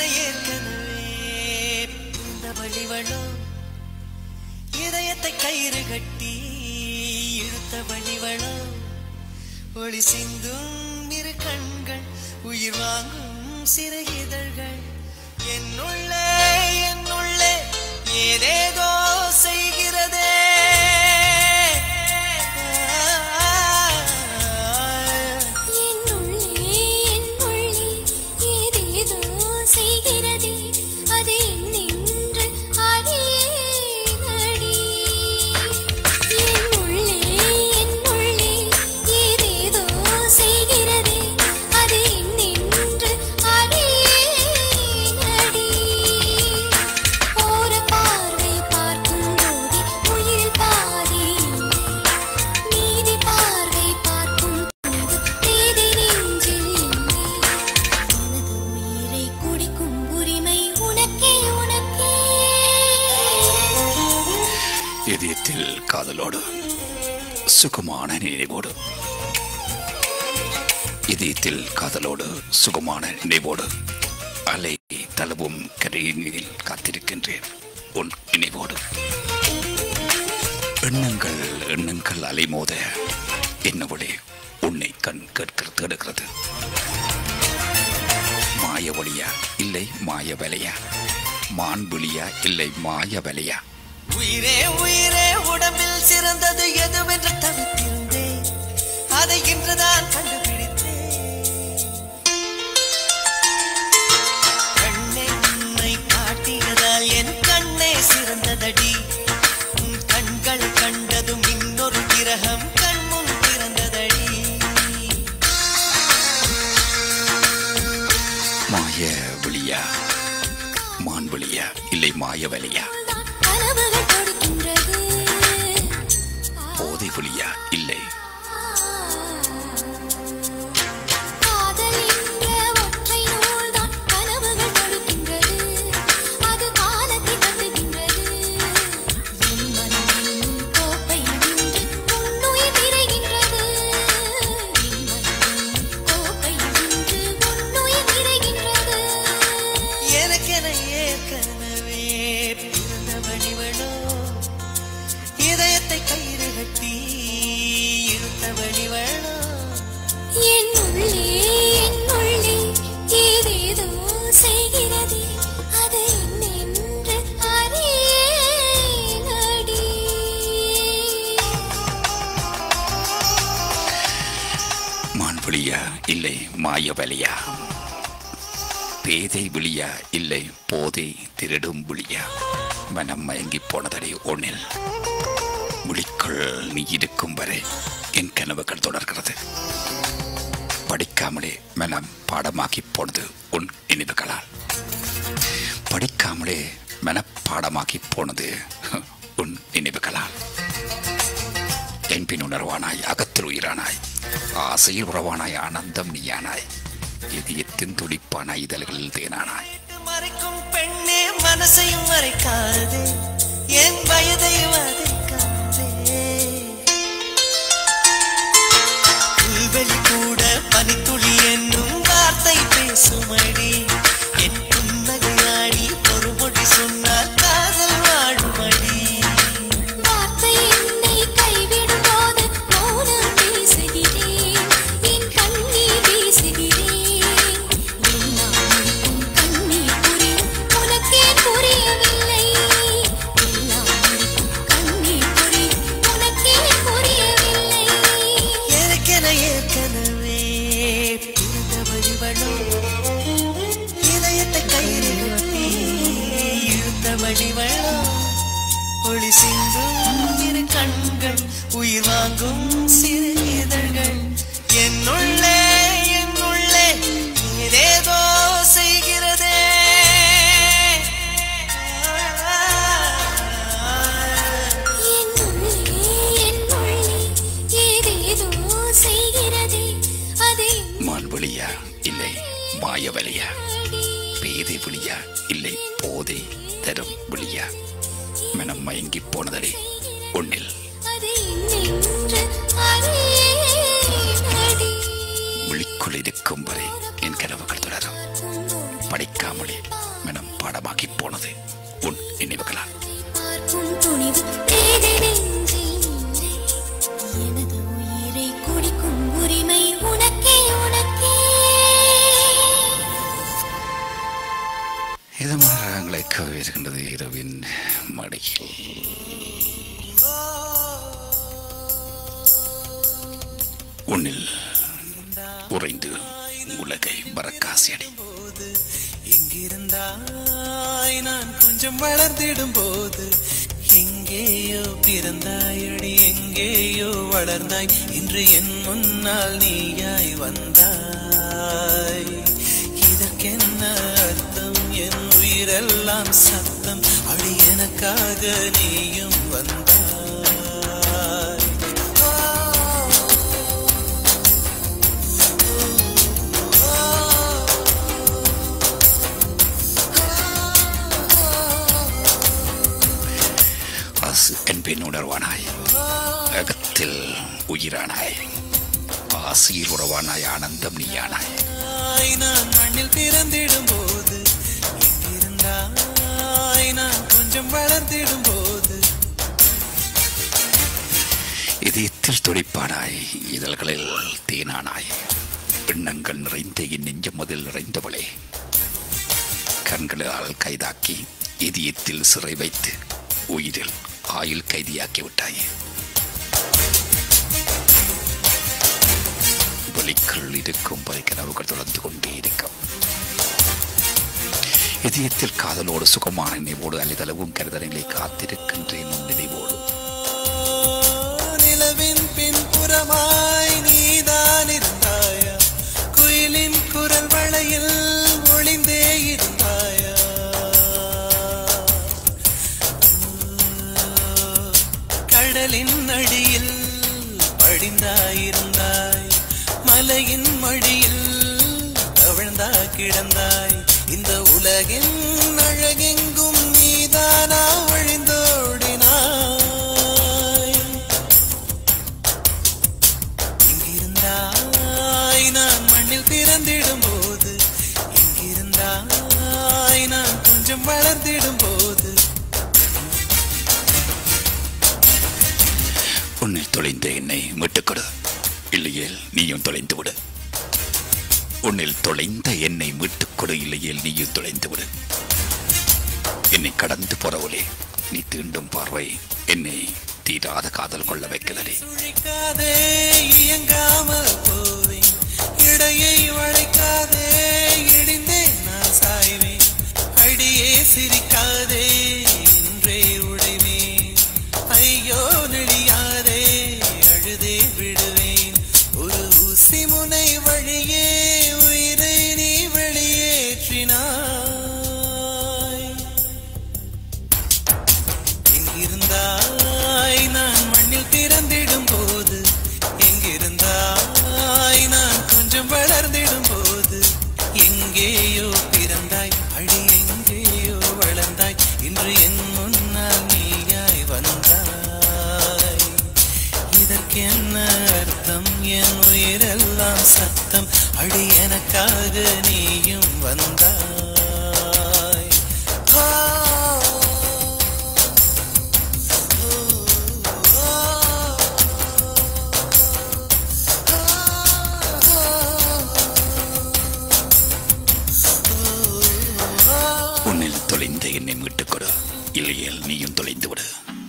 எனக்கென ஏற்கனவே இந்த வழிவளோ இதயத்தை கயிறு கட்டி இழுத்த வழிவளோ ஒளி சிந்தும் இரு கண்கள் உயிர் வாங்கும் சிறு இதழ்கள் என்னுள்ளே என்னுள்ளே ஏதேதோ செய்கிறதே என்னுள்ளே என்னுள்ளே ஏதேதோ செய்கிறதே அது என்னென்று அறியேனடி என்னுள்ளே என்னுள்ளே ஏதேதோ செய்கிறதே அது என்னென்று அறியேனடி ஓர பார்வை பார்க்கும் போதே உயிர் பாதி நீதி பார்வை பார்க்கும் போது தேதி நெஞ்சில் எங்கே உனது உயிரை குடிக்கும் உரிமை உனக்கே உனக்கே இதயத்தில் காதலோடு சுகமான நினைவோடு இதயத்தில் காதலோடு சுகமான நினைவோடு அலை தளவும் கரையில் காத்திருக்கின்றேன் உன் நினைவோடு எண்ணங்கள் எண்ணங்கள் அலைமோத என்னவளே உன்னை கண் கேட்க தேடுகிறது மாய ஒளியா இல்லை மாய வலையா மான் விழியா இல்லை மாய வலையா உயிரே உயிரே உடம்பில் சிறந்தது எதுவென்று தவித்திருந்தேன் அதை இன்றுதான் கண்டுபிடித்தேன் கண்ணே உன்னை காட்டியதால் என் கண்ணே சிறந்ததடி உன் கண்கள் கண்டதும் இன்னொரு கிரகம் கண்முன் திறந்ததடி மாய விழியா மான் விழியா இல்லை மாய வலையா கனவுகள் கொடுக்கின்றது போதை விழியா இல்லை காதல் என்ற ஒற்றை நூல்தான் கனவுகள் கொடுக்கின்றது அது காலத்தை கட்டுகின்றது என் மனதின் கோப்பை நின்று உன்னுயிர் நிறைகின்றது என் மனதின் கோப்பை நின்று உன்னுயிர் நிறைகின்றது எனக்கென ஏற்கனவே பிறந்த வழிவளோ இதயத்தை கயிறு கட்டி இழுத்த வழிவளோ என்னுள்ளே என்னுள்ளே ஏதேதோ செய்கிறதே அது என்னென்று அறியேனடி மான் விழியா இல்லை மாய வலையா பேதை விழியா இல்லை போதை திருடும் விழியா மனம் மயங்கி போனதடை ஒன்னில் விழிக்குள் நீ இருக்கும் வரை என் கனவுகள் தொடர்கிறது படிக்காமலே மனம் பாடமாக்கி போனது உன் நினைவுகளால் படிக்காமலே மனப்பாடமாக்கி போனது உன் நினைவுகளால் என்பின் உணர்வானாய் அகத்தில் உயிரானாய் ஆசையில் உறவானாய் ஆனந்தம் நீயானாய் இதயத்தின் துடிப்பானாய் இதழ்களில் தேனானாய் மறைக்கும் பெண்ணே மனசையும் மறைக்காதே என் வயதை வதைக்காதே புல்வெளி கூட பனித்துளி என்னும் வார்த்தை பேசுமடி என் புன்னகையாடி பொறுமொழி சொன்னால் காதல் வாழுமடி வார்த்தை என்னை கைவிடும் போது மௌனம் பேசுகிறேன் என் கண்ணீர் வீசுகிறேன் எல்லாம் முடிக்கும் கண்ணீர் புரியும் உனக்கே புரியவில்லை எல்லாம் முடிக்கும் கண்ணீர் புரியும் உனக்கே புரியவில்லை எனக்கென ஏற்கனவே பிறந்த வழிவளோ இதயத்தை கயிறு கட்டி இழுத்த வழிவளோ ஒளி சிந்தும் இரு கண்கள் உயிர் வாங்கும் சிறு இதழ்கள் என்னுள்ளே என்னுள்ளே ஏதேதோ செய்கிறதே என்னுள்ளே என்னுள்ளே ஏதேதோ செய்கிறதே அது மான் விழியா இல்லை மாய வலையா என்னடி பேதை விழியா இல்லை போதை தரும் விழியா மனம் மயங்கி போனதடே ஒன்னில் அது என்னென்று அறியேனடி விழிக்குள் இருக்கும் வரை என் கனவுகள் தொடரும் படிக்காமலே உன்னில் உறைந்து உலகை மறக்காசியடி போது எங்கிருந்தாய் நான் கொஞ்சம் வளர்ந்திடும் போது எங்கேயோ பிறந்தாயடி எங்கேயோ வளர்ந்தாய் இன்று என் முன்னால் நீயாய் வந்தாய் இதற்கென்ன அர்த்தம் என் உயிரெல்லாம் சத்தம் அடி எனக்காக நீயும் வந்தாய் ஆசு என்பின் உணர்வானாய் அகத்தில் உயிரானாய் ஆசியில் உறவானாய் ஆனந்தம் நீயானாய் ஆய் நான் மண்ணில் பிறந்திடும் போது எங்கிருந்தாய் நான் கொஞ்சம் வளர்ந்திடும் போது இதயத்தில் துடிப்பானாய் இதழ்களில் தேனானாய் எண்ணங்கள் நிறைந்த என் நெஞ்சம் முதல் நிறைந்தவளே கண்களால் கைதாக்கி இதயத்தில் சிறை வைத்து உயிரில் ஆயுள் கைதியாக்கி விட்டாயே வலிக்குள் இருக்கும் வரை கனவுகள் தொடர்ந்து கொண்டே இருக்கும் இதயத்தில் காதலோடு சுகமான நினைவோடு அலிதளவும் கருதலைகளை காத்திருக்கின்றேன் உன் நினைவோடு நிலவின் பின்புறமாய் நீதான் இருந்தாயா குயிலின் குரல் வளையில் ஒளிந்தே இருந்தாயா கடலின் அடியில் படிந்தாயிருந்தாய் மலையின் மடியில் தவழ்ந்தா கிடந்தாய் இந்த உலகின் அழகெங்கும் நீதானா வழிந்தோடினாய் எங்கிருந்தாய் நான் மண்ணில் பிறந்திடும் போது எங்கிருந்தாய் நான் கொஞ்சம் வளர்ந்திடும் போது உன்னில் தொலைந்த என்னை மீட்டுக்கொடு இல்லையேல் நீயும் தொலைந்து விடு உன்னில் தொலைந்த என்னை மீட்டுக்கொடு இல்லையேல் நீயும் தொலைந்து விடு என்னை கடந்து போறவளே நீ தீண்டும் பார்வை என்னை தீராத காதல் கொள்ள வைக்கலடி சுழிக்காதே இயங்காமல் போவேன் இடையை வளைக்காதே இடிந்தே நான் சாய்வேன் அடியே சிரிக்காதே இன்றே உடைவேன் ஐயோ நெடியாதே அழுதே விடுவேன் ஒரு ஊசி முனை வழியே உயிரை நீ வெளியேற்றினாய் எங்கிருந்தாய் நான் மண்ணில் பிறந்திடும் போது எங்கிருந்தாய் நான் கொஞ்சம் வளர்ந்திடும் போது எங்கேயோ பிறந்தாய் அடி எங்கேயோ வளர்ந்தாய் இன்று என் முன்னால் நீயாய் வந்தாய் இதற்கென்ன அர்த்தம் என் உயிரெல்லாம் சத்தம் அடி எனக்காக நீயும் வந்தாய் ஆ உன்னில் தொலைந்த என்னை மீட்டுக்கொடு இல்லையேல் நீயும் தொலைந்து விடு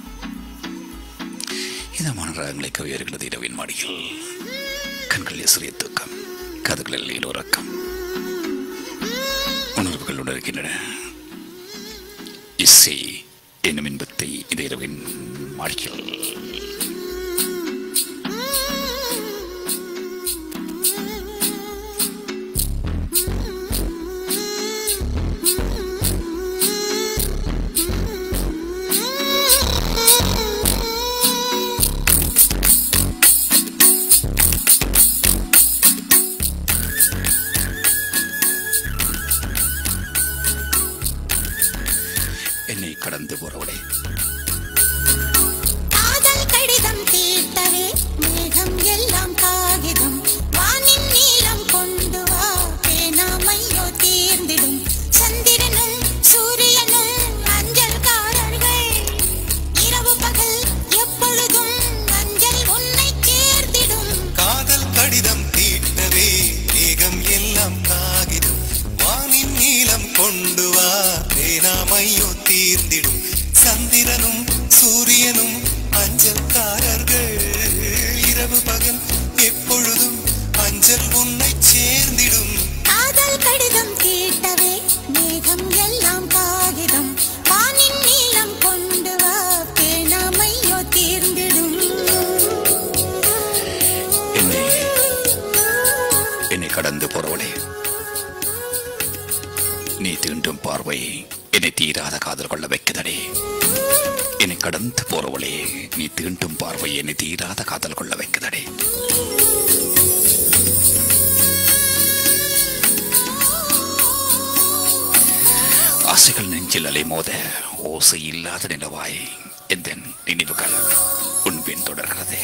இதமான ராகங்களை கவியர்களது இரவின் மாடியில் கண்களில் சிறிய தூக்கம் கதுகளில் ஈரோரக்கம் உணர்வுகள் உணர்கின்றன இசை என்னும் இன்பத்தை இந்த இரவின் மாடியில் என்னை கடந்து போறவளே காதல் கடிதம் தீர்த்தவே மேகம் எல்லாம் காகிதம் வானின் நீளம் கொண்டு வா பேனாமையோ தீர்ந்திடும் சந்திரனும் சூரியனும் அஞ்சல்காரர்கள் இரவு பகல் எப்பொழுதும் அஞ்சல் உன்னை சேர்த்திடும் காதல் கடிதம் தீட்டவே மேகம் எல்லாம் காகிதம் வானின் நீளம் கொண்டு வா பேனாமையோ தீர்ந்திடும் சந்திரனும் சூரியனும் அஞ்சல்காரர்கள் இரவு பகல் எப்பொழுதும் அஞ்சல் உன்னை சேர்ந்திடும் காதல் கடிதம் தீட்டவே மேகம் எல்லாம் காகிதம் வானின் நீளம் கொண்டு வா பேணாமையோ தீர்ந்திடும் என்னை என்னை கடந்து போறவளே நீ தீண்டும் பார்வை என்னை தீராத காதல் கொள்ள வைக்குதடே என்னை கடந்து போறவளே நீ தீண்டும் பார்வை என்னை தீராத காதல் கொள்ள வைக்குதடே ஆசைகள் நெஞ்சில் அலைமோத ஓசை இல்லாத நிலவாய் எந்த நினைவுகள் உன்பின் தொடர்கிறது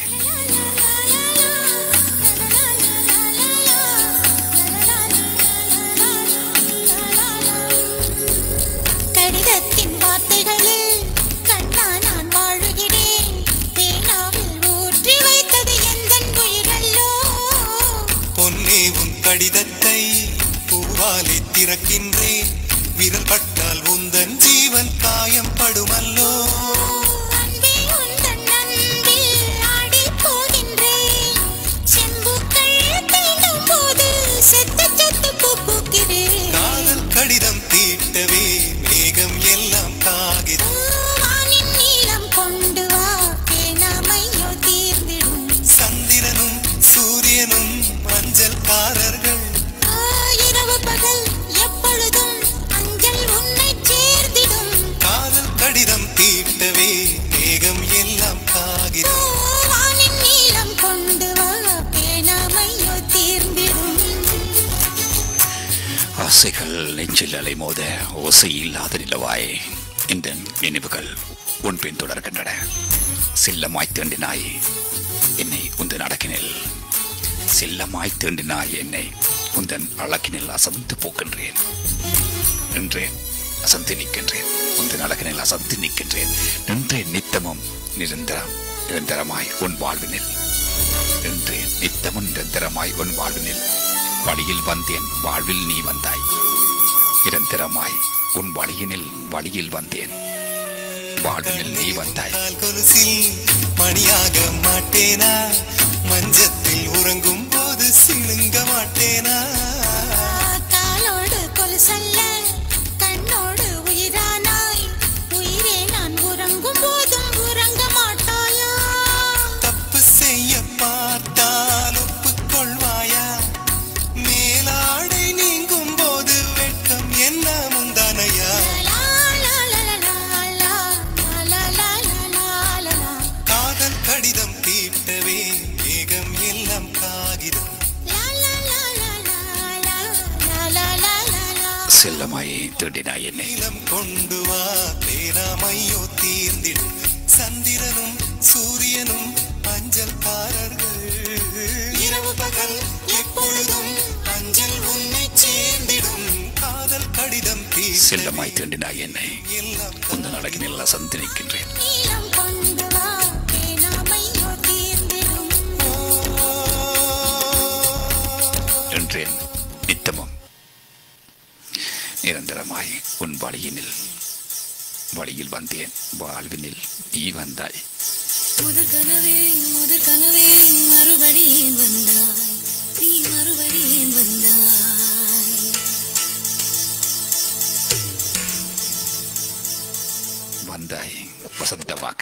கடிதத்தின் வார்த்தைகளில் கண்ணா நான் வாழுகிறேன் பேனாவில் ஊற்றி வைத்தது எந்தன் உயிரல்லோ பொன்னே உன் கடிதத்தை பூவாலே திறக்கின்றேன் விரல் பட்டால் உந்தன் ஜீவன் காயம் படுமல்லோ அன்பே உந்தன் அன்பில் ஆடிப் போகின்றேன். செம்புக்கள் தீண்டும் போது செத்து செத்து பூ பூக்கிறேன். காதல் கடிதம் தீட்டவே மேகம் எல்லாம் காகிதம் வானின் நீளம் கொண்டு வா பேணாமையோ தீர்ந்திடும் சந்திரனும் சூரியனும் மஞ்சள்காரர்கள் ஆ, இரவு பகல் எப்பொழுதும் அஞ்சல் உன்னை சேர்ந்திடும் காதல் கடிதம் தீட்டவே மேகம் எல்லாம் ஓ, காகிதம் வானின் நீளம் கொண்டு வா பேணாமையோ தீர்ந்திடும் ஆசைகள் நெஞ்சில் அலைமோத ஓசை இல்லாத நிலவாய் இந்த நினைவுகள் உன் பின் தொடர்கின்றன செல்லமாய் தீண்டினாய் என்னை உந்தன் அடக்கினில் செல்லமாய் தீண்டினாய் என்னை உந்தன் அழகினில் அசந்து போக்கின்றேன் நின்றேன் அசந்து நிற்கின்றேன் உந்தன் அழகினில் அசந்து நிற்கின்றேன் நின்றேன் நித்தமும் நிரந்தரம் நிரந்தரமாய் உன் வாழ்வினில் நின்றேன் நித்தமும் நிரந்தரமாய் உன் வாழ்வினில் வழியில் வந்தேன் வாழ்வில் நீ வந்தாய் நிரந்தரமாய் உன் வழியினில் வழியில் வந்தேன் வாழ்வினில் நீ வந்தாய் கால் கொலுசில் மணியாக மாட்டேனா மஞ்சத்தில் உறங்கும் போது சிணுங்க மாட்டேனா காலோடு கொலுசல்ல கண்ணோடு உயிரானாய் உயிரே நான் உறங்கும் போதும் உறங்க மாட்டாயா தப்பு செய்ய பார்த்தால் ஒப்புக்கொள்வாயா மேலாடை நீங்கும் போது வெட்கம் என்ன முந்தானையா லா, லா, லா, லா, லா, லா, லா, லா, லா, லா, லா, லா. காதல் கடிதம் தீட்டவே மேகம் எல்லாம் காகிதம் லா, லா, லா, லா, லா, லா, லா, லா, லா, லா, லா. செல்லமாய் தேடினாய் என்னை நீலம் கொண்டு வா பேராமையோ தீர்ந்திடும் சந்திரனும் சூரியனும் அஞ்சல்காரர்கள் இரவு பகல் எப்பொழுதும் அஞ்சல் உன்னை சேர்ந்திடும் காதல் கடிதம் தீர்த்தவே செல்லமாய் தேடினாய் என்னை எல்லாம் உந்தன் அழகினில் அசந்து நிற்கின்றேன் நீலம் கொண்டு வா பேணாமையோ தீர்ந்திடும் என்றேன் நித்தமும் நிரந்தரமாய் உன் வழியினில் வழியில் வந்தேன் வாழ்வினில் நீ வந்தாய் முதற் கனவே முதற் கனவே மறுபடி ஏன் வந்தாய் நீ மறுபடி ஏன் வந்தாய் வந்தாய் வசந்தமாக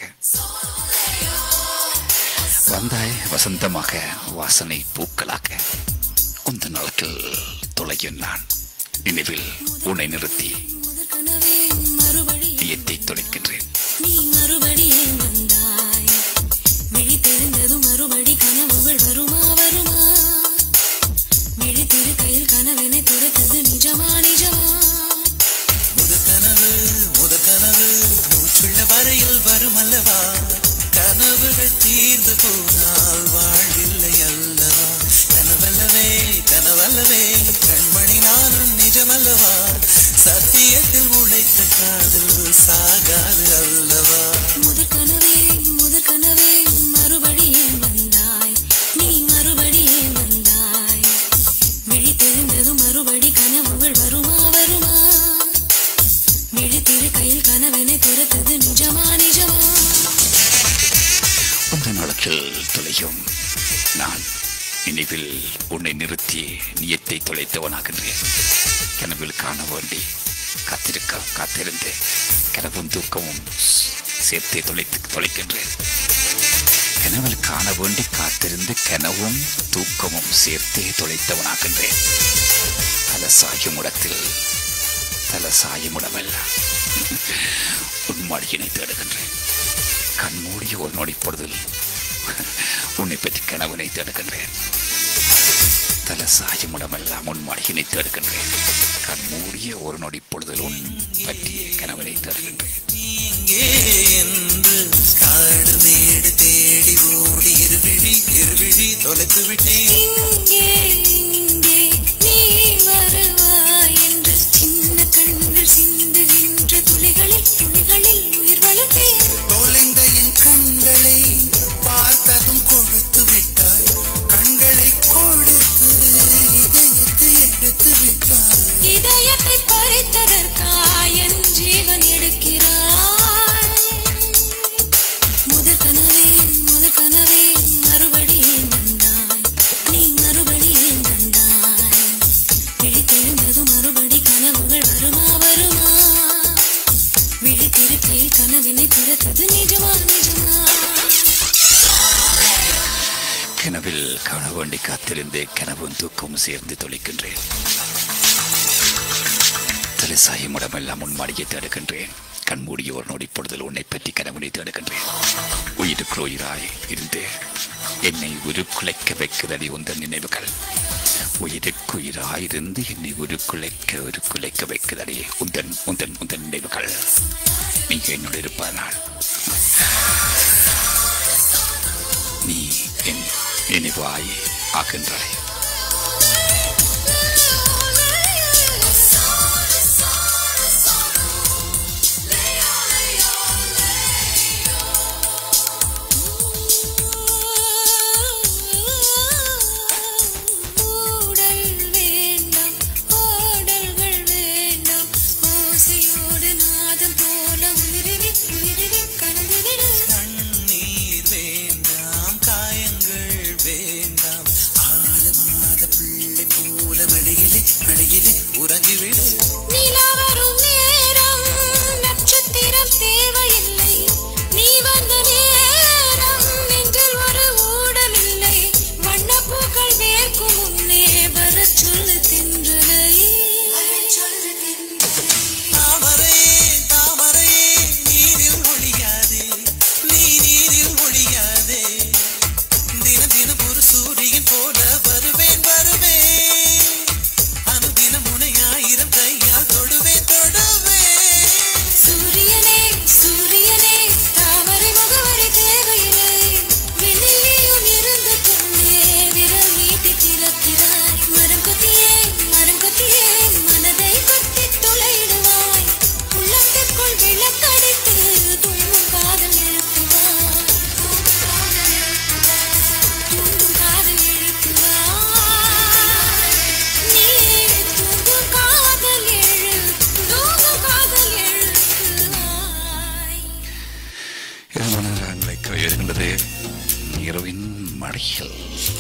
வந்தாய் வசந்தமாக வாசனை பூக்களாக உந்தன் அழகில் தொலையும் நான் நினைவில் உன்னை நிறுத்தி முதற் கனவே மறுபடி தீயத்தை தொலைக்கின்றேன் நீ மறுபடி ஏன் வந்தாய் விழித்தெழுந்ததும் மறுபடி கனவுகள் வருமா வருமா விழித்திரு கையில் கனவினை துரத்தது நிஜமா நிஜமா முதற் கனவு முதற் கனவு மூச்சுள்ள வரையில் வரும் அல்லவா கனவுகள் தீர்ந்து போனால் வாழ்வில்லை அல்லவா கனவல்லவே கனவல்லவே கண்மணி நானும் நிஜமல்லவா சத்தியத்தில் உழைத்த காதல் சாகாது அல்லவா முதற் கனவே முதற் கனவே மறுபடி ஏன் வந்தாய் நீ மறுபடி ஏன் வந்தாய் விழித்தெழுந்ததும் மறுபடி கனவுகள் வருமா வருமா விழித்திரு கையில் கனவினை துரத்தது நிஜமா நிஜமா உந்தன் அழகில் தொலையும் நான் நினைவில் உன்னை நிறுத்தி நியத்தை தொலைத்தவனாகின்றேன் கனவில் காண வேண்டி காத்திருக்க காத்திருந்து கனவும் தூக்கமும் சேர்த்தே தொலைத்து தொலைக்கின்றேன் கனவில் காண வேண்டி காத்திருந்து கனவும் தூக்கமும் சேர்த்தே தொலைத்தவனாகின்றேன் தல சாயும் இடத்தில் தல சாயும் இடமெல்லாம் உன் மடியினை தேடுகின்றேன் கண் மூடிய ஒரு நொடி பொழுதில் உன்னை பற்றி கனவினை தேடுகின்றேன் தல சாயும் இடமெல்லாம் உன் மடியினை தேடுகின்றேன் கண் மூடிய ஒரு நொடி பொழுதில் உன் பற்றிய கனவினை தேடுகின்றேன் இங்கே என்று காடு மேடு தேடி ஓடி இருவிழி இருவிழி தொலைத்து விட்டேன் இங்கே இங்கே நீ வருவாய் என்று சின்ன கண்கள் சிந்துகின்ற துளிகளில் துளிகளில் உயிர் வளர்த்தேன் தொலைந்த என் கண்களை பார்த்ததும் கொடுத்து விட்டாய் கண்களை கொடுத்து இதயத்தை எடுத்து விட்டாய் இதயத்தை பறித்ததற்காய் என் ஜீவன் எடுக்கிறாய் முதல் கனவே முதல் கனவே மறுபடியும் வந்தாய் நீ மறுபடியும் வந்தாய் விழித்தெழுந்தது மறுபடி கனவுகள் வருமா வருமா விழித்திருக்கையில் கனவினை திறத்தது நிஜமா நிஜமா கனவில் காண வேண்டி காத்திருந்து கனவும் தூக்கமும் சேர்ந்து தொலைக்கின்றேன் தலைசாயும் இடமெல்லாம் உன் மடியை தேடுகின்றேன் கண்மூடிய ஒரு நொடி பொழுதில் உன்னை பற்றி கனவினை தேடுகின்றேன் உயிருக்கு உயிராய் இருந்து என்னை உருக்குலைக்க வைக்கிறதடி உந்தன் நினைவுகள் உயிருக்கு உயிராயிருந்து என்னை உருக்குலைக்க உருக்குலைக்க வைக்கிறதடி உந்தன் உந்தன் உந்தன் நினைவுகள் நீ என்னோடு இருப்பதனால் நீ என் நினைவாய் ஆகின்றாய் ஊடல் வேண்டாம் ஓடல்கள் வேண்டாம் ஓசையோடு நாதம் போல உயிரினி உயிரினி கலந்து விடு கண்ணீர் வேண்டாம் காயங்கள் வேண்டாம் ஆறு மாத பிள்ளை போல மடியிலே மடியிலே உறங்கிவிடு நிலா வரும் நேரம் நட்சத்திரம் தேவையில்லை நீ வந்த நேரம் நெஞ்சில் ஒரு ஊடமில்லை வண்ணப்பூக்கள் வேர்க்கும் முன்னே வரச் சொல்லு தின்றலை தாமரை தாமரை நீரில் ஒழியாதே நீ நீரில் ஒழியாதே தினம் தினம் ஒரு சூரியன் போல வருவேன் வருவேன் அனுதினம் உனை ஆயிரம் கையால் தொடுவேன் தொடுவேன் சூரியனே சூரியனே தாமரை முகவரி தேவையில்லை வெளியிலும் இருந்து கொண்டே விரல் நீட்டி திறக்கிறாய் மரம் கொத்தியே மரம் கொத்தியே மனதை கொத்தி தொலைடுவாய் உள்ளத்திற்குள் விளக்கடித்து தூங்கும் காதல் எழுப்புவாய் தூங்கும் காதல் எழுப்புவாய் நீ தூங்கும் காதல் எழு தூங்கும் காதல் எழுப்புவாய் இரவு நேரங்களை கவிழ்கின்றது இரவின் மழையில்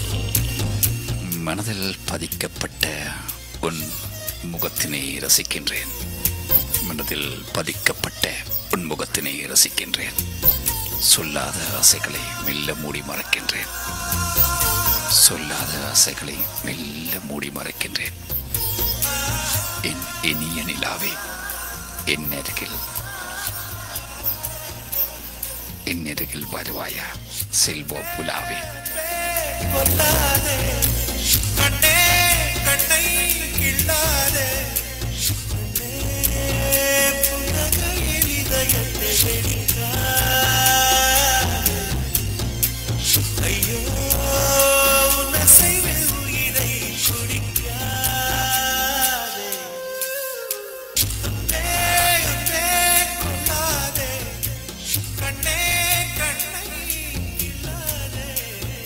மனதில் பதிக்கப்பட்ட உன் முகத்தினை ரசிக்கின்றேன் மனதில் பதிக்கப்பட்ட உன் முகத்தினை ரசிக்கின்றேன் சொல்லாத ஆசைகளை மெல்ல மூடி மறக்கின்றேன் சொல்லாத ஆசைகளை மெல்ல மூடி மறக்கின்றேன் என் இனிய நிலாவே என் அருகில் என்னருகில் வருவாயா செல்வோ புலாவே கொல்லாதே கண்ணே கண்ணை கிள்ளாதே கண்ணே, புன்னகையில் இதயத்தை வெடிக்காதே. ஐயோ உன் அசைவில் உயிரை குடிக்காதே கண்ணே, கண்ணே, கொல்லாதே கண்ணே கண்ணை கிள்ளாதே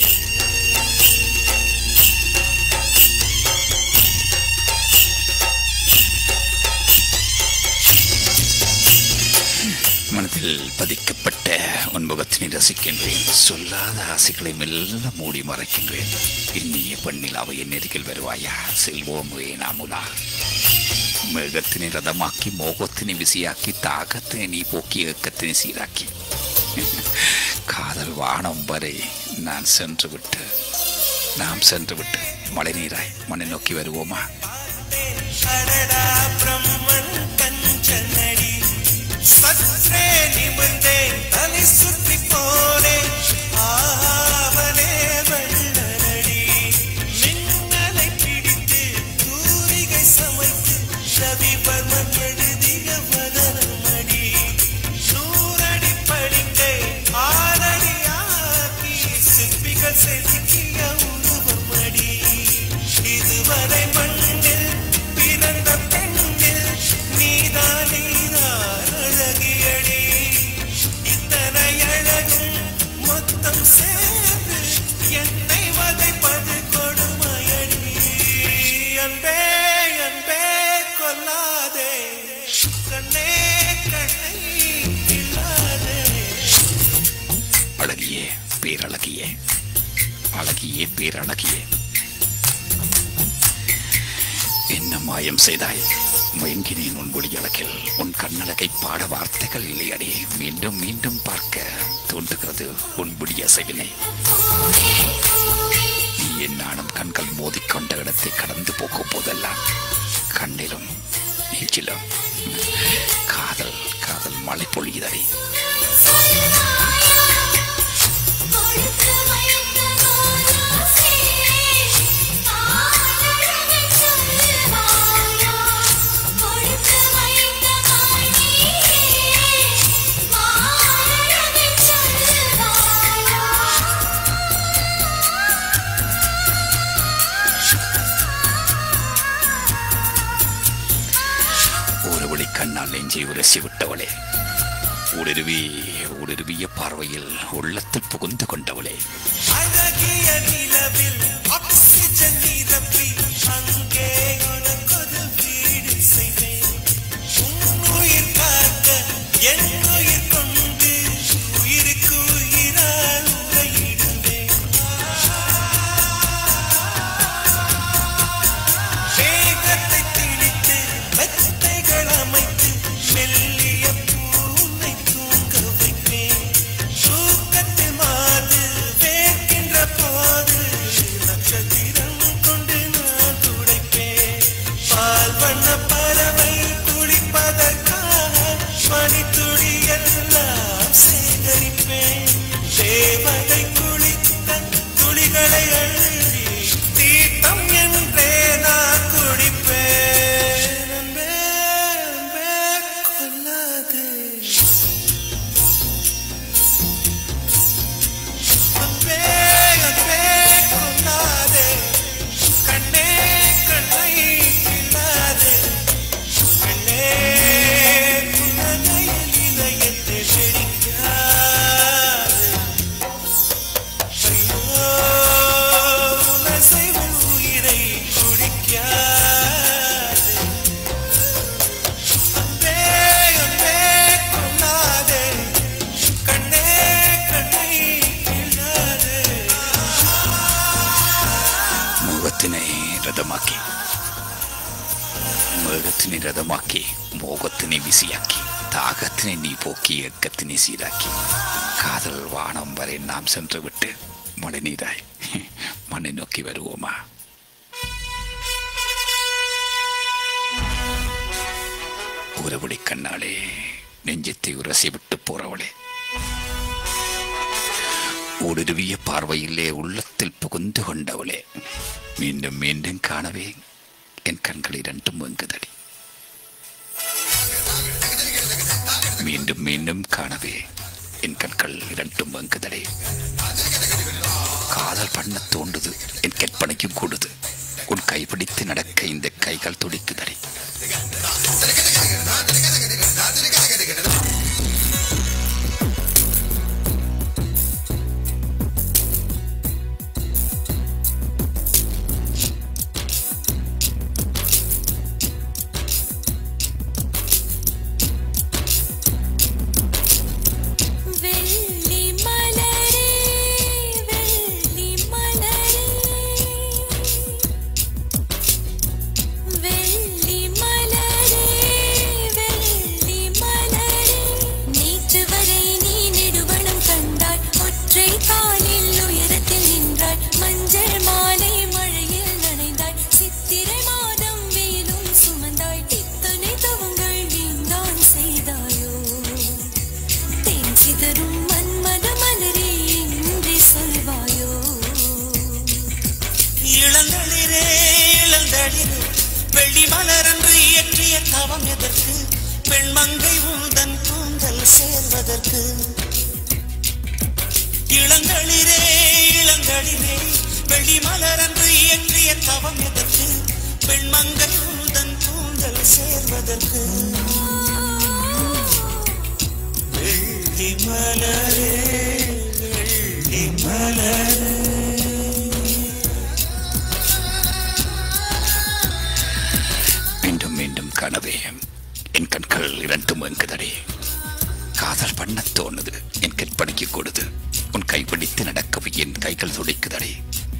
ரசிக்கின்றேன் சொல்லாத ஆசைகளை மெல்ல மூடி மறைக்கின்றேன் இன்னிய பெண்ணில் அவை என் அருகில் வருவாயா செல்வோம் வேணாமுலா மேகத்தினை ரதமாக்கி மோகத்தினை விசியாக்கி தாகத்தினை நீ போக்கி ஏக்கத்தினை சீராக்கி காதல் வானம் வரை நான் சென்று விட்டு நாம் சென்று விட்டு மழை நீராய் மண்ணை நோக்கி வருவோமா அடடா பிரம்மன் கஞ்சனடி சற்றே நிமிர்ந்தேன் தலை சுற்றி போனேன் ஆவனே வெள்ளனடி மின்னலை பிடித்து தூரிகை சமைத்து ரவிவர்மன் எழுதிய வதனமடி நூறடி படிக்கை ஆறடி ஆக்கி சிற்பிகள் செதுக்கிய உருவமடி இதுவரை மண்ணில் பிறந்த பெண்ணில் நீதான் நீதான் அழகியடி இத்தனை அழகும் மொத்தம் சேர்ந்து என்னை வதைப்பது கொடுமையடி அன்பே அன்பே கொல்லாதே கண்ணே கண்ணை இல்லாதே அழகியே பேரழகியே அழகியே பேரழகியே என்ன மாயம் செய்தாய் மயங்கினேன் உன் ஒளியழகில் உன் கண்ணழகை பாட வார்த்தைகள் இல்லையடி மீண்டும் மீண்டும் பார்க்க தோன்றுகிறது உன் விடியசைவினை நீ என் நானும் கண்கள் மோதிக்கொண்ட இடத்தை கடந்து போகும் போதெல்லாம் கண்ணிலும் நெஞ்சிலும் காதல் காதல் மழை பொழியுதடி ஒரு வழி கண்ணால் நெஞ்சை உரசி விட்டவளே ஊடுருவி ஊடுருவிய பார்வையில் உள்ளத்தில் புகுந்து கொண்டவளே அழகிய நிலவில் ஆக்சிஜன் நிரப்பி அங்கே உனக்கொரு வீடு செய்வேன் உன் உயிர் காக்க என் உயிர் கொண்டு உயிருக்கு உயிரால் உரையிடுவேன் வேகத்தை திணித்து மெத்தைகள் அமைத்து மெல்லிய பூனை தூங்க வைப்பேன் தூக்கத்தில் மாது வேர்க்கின்ற போது நட்சத்திரம் கொண்டு நான் துடைப்பேன் பால் வண்ண பறவை குளிப்பதற்காக மணித்துளி எல்லாம் சேகரிப்பேன் தேவதை குளித்த துளிகளை அள்ளி தீர்த்தம் என்றே நான் குடிப்பேன் அன்பே, அன்பே, கொல்லாதே அன்பே, அன்பே, கொல்லாதே. கண்ணே, கண்ணை கிள்ளாதே. கண்ணே, புன்னகையில் இதயத்தை வெடிக்காதே. ஐயோ, உன் அசைவில் உயிரை குடிக்காதே. அன்பே, அன்பே, கொல்லாதே. கண்ணே, கண்ணை கிள்ளாதே. முகத்தினை ரதமாக்கி மேகத்தினை ரதமாக்கி மோகத்தினை விசியாக்கி தாகத்தினை நீ போக்கி ஏக்கத்தினை சீராக்கி காதல் வானம் வரை நாம் சென்று விட்டு மழை நீராய் மண்ணை நோக்கி வருவோமா உறவுடி கண்ணாலே நெஞ்சத்தை உரசி விட்டு போறவளே ஊடுருவிய பார்வையிலே உள்ளத்தில் புகுந்து கொண்டவளே மீண்டும் மீண்டும் காணவே என் கண்கள் இரண்டும் வெங்குதடி மீண்டும் மீண்டும் காணவே என் கண்கள் இரண்டும் வெங்குதடி காதல் பண்ண தோண்டுது என் கற்பனைக்கும் கூடுது உன் கைப்பிடித்து நடக்க இந்த கைகள் துடிக்குதடி வெள்ளி மலை இளந்தளிரே இளந்தளிரே வெள்ளி மலரன்று இயற்றிய தவம் எதற்கு பெண்மங்கை உந்தன் கூந்தல் சேர்வதற்கு இளந்தளிரே இளந்தளிரே வெள்ளி மலரன்று இயற்றிய தவம் எதற்கு பெண்மங்கை உந்தன் கூந்தல் சேர்வதற்கு வெள்ளி மலரே வெள்ளி மலரே மீண்டும் மீண்டும் கனவே என் கண்கள் இரண்டும் எங்குதடே காதல் பண்ணத் தோணுது என் கற்பனைக்கு கொடுது உன் கைப்பிடித்து நடக்கவே என் கைகள் துடிக்குதடே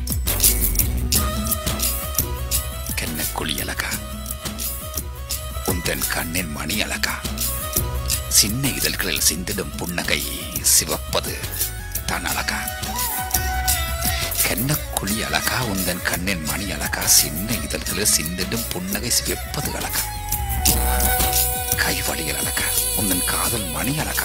கென்ன குழி அழகா உந்தன் கண்ணின் மணி அழகா சின்ன இதழ்களில் சிந்திடும் புன்னகை சிவப்பது தான் அழகா கென்ன குழி அழகா உந்தன் கண்ணின் மணி அழகா சின்ன இதழ்களில் சிந்திடும் புன்னகை சிவப்பது அழகா கைவழிகள் அழகா உந்தன் காதல் மணி அழகா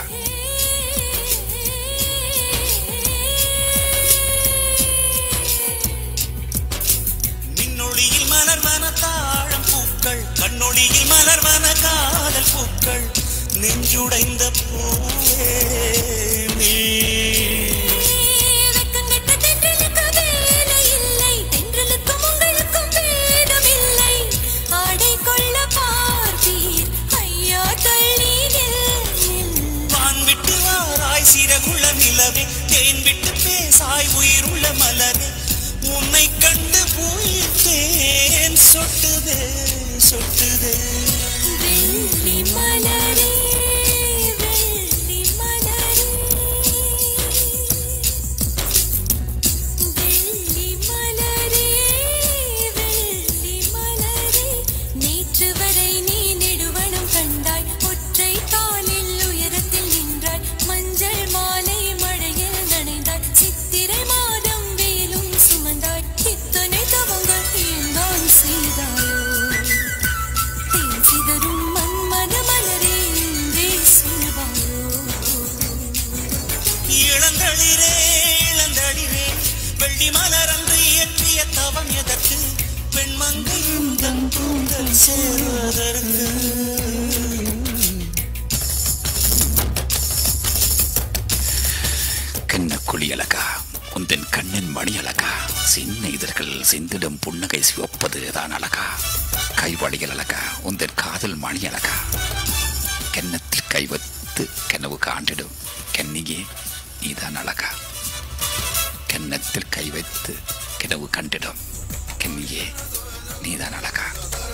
மின்னொளியில் மலர்வன தாழம் பூக்கள் கண்ணொளியில் மலர்வன காதல் பூக்கள் நெஞ்சுடைந்த பூவே நீ வெக்கங்கெட்ட தென்றலுக்கு வேலை இல்லை தென்றலுக்கும் உங்களுக்கும் பேதமில்லை ஆடை கொள்ள பார்த்தீர் ஐயா தள்ளி நில் வான் விட்டு வாராய் சிறகுள்ள நிலவே தேன் விட்டு பேசாய் உயிருள்ள மலரே உன்னை கண்டு உயிர் தேன் சொட்டுதே சொட்டுதே வெள்ளி மலரே வெள்ளி மலரே வெள்ளி மலரே வெள்ளி மலரே நேற்று வரை நீ நெடுவனம் கண்டாய் ஒற்றை காலில் உயரத்தில் நின்றாய் மஞ்சள் மாலை மழையில் நனைந்தாய் சித்திரை மாதம் வேலும் சுமந்தாய் இத்தனை தவங்கள் ஏந்தான் செய்தாயோ தேன் சிதறும் மன்மத மலரே இங்கே சொல்வாயோ இளந்தளிரே இளந்தளிரே வெள்ளி மலரன்று இயற்றிய தவம் எதற்கு பெண்மங்கை உந்தன் கூந்தல் சேர்வதற்கு கண்ண குழி அழகா உந்தன் கண்ணின் மணி அழகா சின்ன இதழ்கள் சிந்திடும் புன்னகை சிவப்பது தான் அழகா கைவழிகள் அழகா உந்தன் காதல் மணி அழகா கன்னத்தில் கை வைத்து கனவு காண்டிடும் கன்னியே நீதான் அழகா கன்னத்தில் கை வைத்து கனவு கண்டிடும் கன்னியே நீதான் அழகா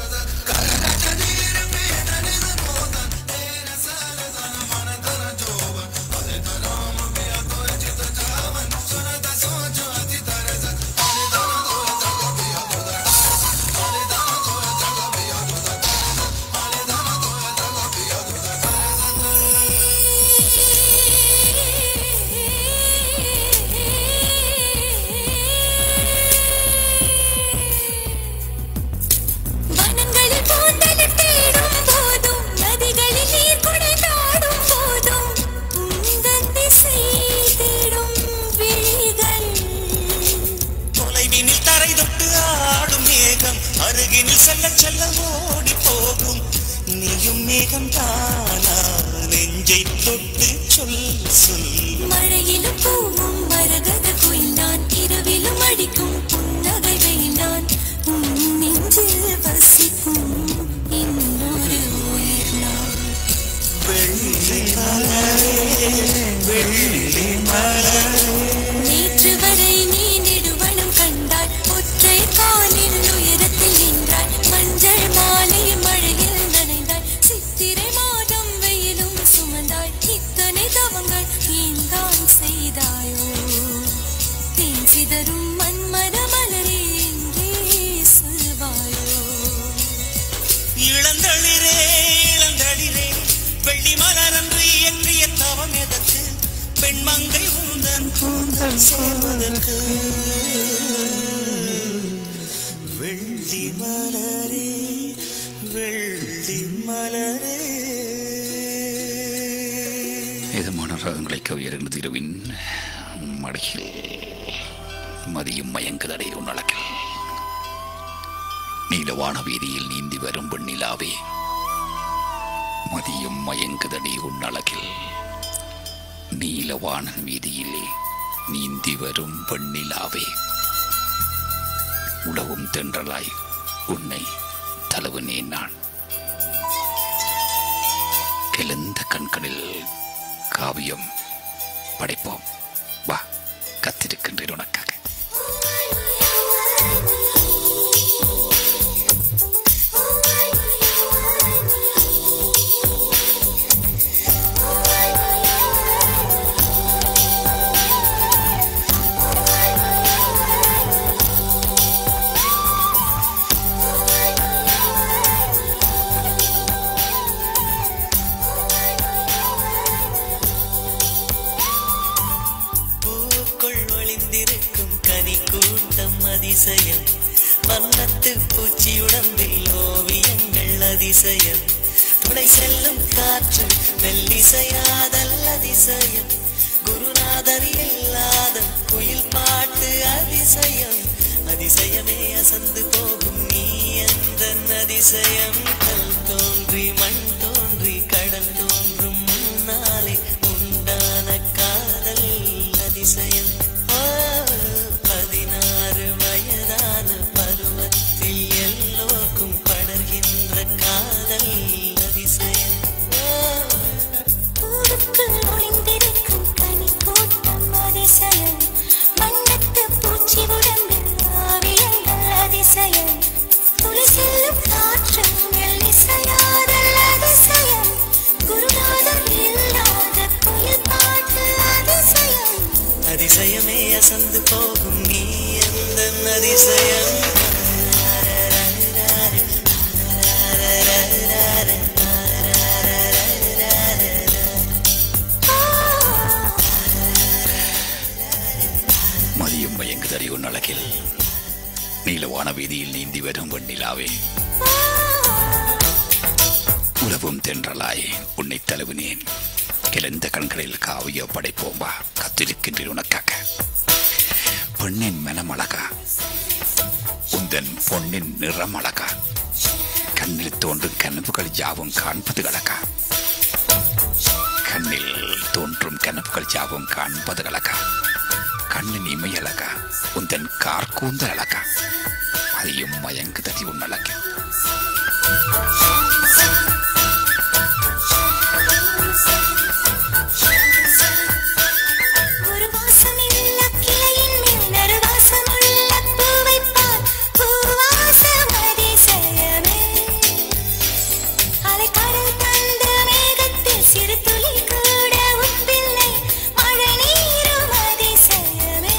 வனங்களில் பூந்தளிர் தேடும் போதும் நதிகளில் நீர் குடைந்தாடும் போதும் உந்தன் திசை தேடும் விழிகள் தொலைவினில் தரை தொட்டு ஆடும் மேகம் அருகினில் செல்ல செல்ல ஓடி போகும் நீயும் மேகம் தானா நெஞ்சை தொட்டு சொல் சொல் மழையிலும் பூவும் மரகத குயில் நான் இரவிலும் அடிக்கும் புன்னகை வெயில் நான் உன் நெஞ்சில் வசிக்கும் இன்னொரு உயிர் நான் வெள்ளி மலரே வெள்ளி மலரே நேற்று வரை நீ நெடுவனம் கண்டாய் ஒற்றை காலில் உயரத்தில் நின்றாய் மஞ்சள் மாலை மழையில் நனைந்தாய் சித்திரை மாதம் வெயிலும் சுமந்தாய் இத்தனை தவங்கள் ஏன்தான் செய்தாயோ தேன் சிதறும் மன்மத மலரே எங்கே சொல்வாயோ இளந்தளிரே இளந்தளிரே வெள்ளி மலரன்று இயற்றிய தவம் எதற்கு பெண்மங்கை உந்தன் கூந்தல் சேர்வதற்கு வெள்ளி மலரே வெள்ளி மலரே ஏதமான ராகங்களை கவியறிந்தது இரவின் மடியில் மதியும் மயங்குதடை உன் அழகில் நீலவான வீதியில் நீந்தி வரும் வெண்ணிலாவே மதியம் மயங்குதடி உன் அழகில் நீலவான வீதியிலே நீந்தி வரும் வெண்ணிலாவே உழவும் தென்றலாய் உன்னை தழுவினேன் நான் கிளந்த கண்களில் காவியம் படைப்போம் வா கத்திருக்கின்றேன் உனக்காக பூக்குள் ஒளிந்திருக்கும் கனி கூட்டம் அதிசயம் வண்ணத்து பூச்சி உடம்பில் ஓவியங்கள் அதிசயம் துளை செல்லும் காற்று மெல்லிசையாதல் அதிசயம் குருநாதர் இல்லாத குயில் பாட்டு அதிசயம் அதிசயமே அசந்து போகும் நீ எந்த அதிசயம் கல் தோன்றி மண் தோன்றி கடல் தோன்றும் முன்னாலே உண்டான காதல் அதிசயம் ஆ, பதினாறு வயதான பருவத்தில் எல்லோருக்கும் படர்கின்ற காதல் அதிசயம் ஆ, பூவுக்குள் ஒளிந்திருக்கும் கனி கூட்டம் அதிசயம் வண்ணத்து பூச்சி உடம்பில் ஆவியங்கள் அதிசயம் துளி செல்லும் காற்று மெல்லிசையாதல் அதிசயம் குருநாதர் இல்லாத குயில் பாட்டு அதிசயம் அதிசயமே அசந்து போகும் நீ எந்த அதிசயம் மதியம் மயங்குதடி உன் அழகில் நீலவான வீதியில் நீந்தி வரும் வெண்ணிலாவே உலவும் தென்றலாய் உன்னை தழுவினேன் கிளந்த கண்களில் காவிய படைப்போம் வா கத்திருக்கின்றேன் உனக்காக பெண்ணின் மனம் அழகா உந்தன் பொன்னின் நிறம் அழகா கண்ணில் தோன்றும் கனவுகள் யாவும் காண்பது அழகா கண்ணில் தோன்றும் கனவுகள் யாவும் காண்பது அழகா கண்ணின் இமை அழகா உந்தன் கார்கூந்தல் அழகா அதையும் மயங்குதடி உன் அழகு ஒரு வாசமில்ல கிளையின் மேல் நறுவாசமுள்ள பூவைப் பார். பூவாசம் அதிசயமே. அலைக்கடல் தந்த மேகத்தில் சிறு துளி கூட உப்பில்லை. மழை நீரும் அதிசயமே.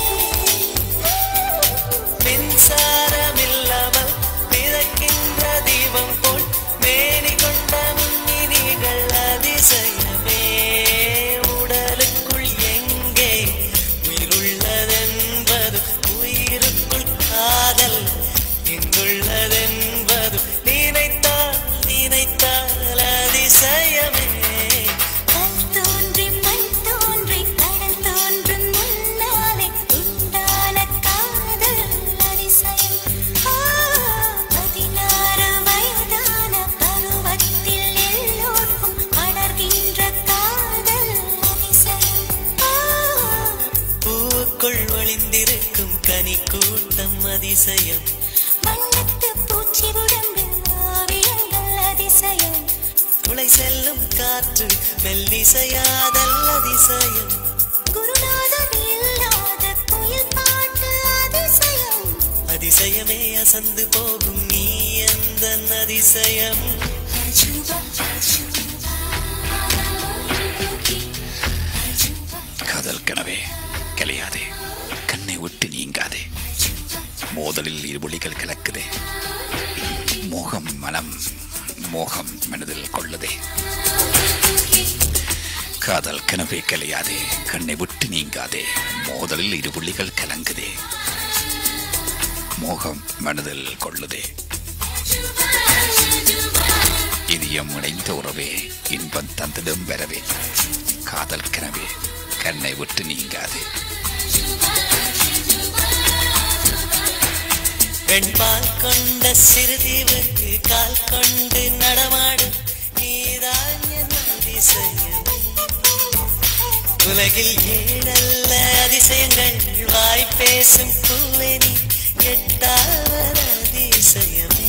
மின்சாரமில்லாமல் மிதக்கின்ற தீபம் போல் மேனி கொண்ட மின்மினிகள் அதிசயமே உடலுக்குள் எங்கே உயிருள்ளதென்பது உயிருக்குள் காதல் எங்குள்ளதென்பது நினைத்தால் நினைத்தால் அதிசயமே கல் தோன்றி மண் தோன்றி கடல் தோன்றும் முன்னாலே உண்டான காதல் அதிசயம். ஆ, பதினாறு வயதான பருவத்தில் எல்லோருக்கும் அடர்கின்ற காதல் அதிசயம். ஆ, பூக்குள் ஒளிந்திருக்கும் கனி கூட்டம் அதிசயம் வண்ணத்து பூச்சி உடம்பில் ஆவியங்கள் அதிசயம் துளை செல்லும் காற்று மெல்லிசையாதல் அதிசயம் குருநாதர் இல்லாத குயில் பாட்டு அதிசயம் அதிசயமே அசந்து போகும் நீ எந்த அதிசயம் காதல் கனவே கலையாதே கண்ணை விட்டு நீங்காதே மோதலில் இருவொளிகள் கலக்குதே மோகம் மனம் மோகம் மனதில் கொள்ளுதே காதல் கனவே கலையாதே கண்ணை விட்டு நீங்காதே மோதலில் இருவொளிகள் கலங்குதே மோகம் மனதில் கொள்ளுதே இதயம் இணைந்த உறவே இன்பம் தந்திடும் வரவே காதல் கனவே கண்ணை விட்டு நீங்காதே வெண்பால் கொண்ட சிறுதீவுக்கு கால் கொண்டு நடமாடும் நீதான் என் அதிசயம் உலகில் ஏழல்ல அதிசயங்கள் வாய் பேசும் பூவெனி எட்டாவது அதிசயமே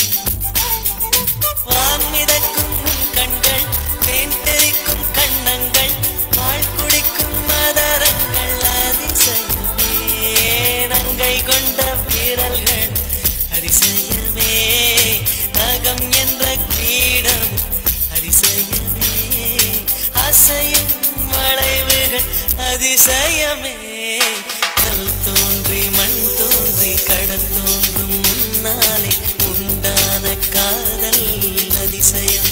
வான் மிதக்கும் உன் கண்கள் தேன் தெறிக்கும் கண்ணங்கள் பால் குடிக்கும் மதரங்கள் அதிசயமே நங்கை கொண்ட வீரல்கள் அதிசயமே நகம் என்ற கிரீடம் அதிசயமே அசையும் வளைவுகள் அதிசயமே கல் தோன்றி மண் தோன்றி கடல் தோன்றும் முன்னாலே உண்டான காதல் அதிசயம்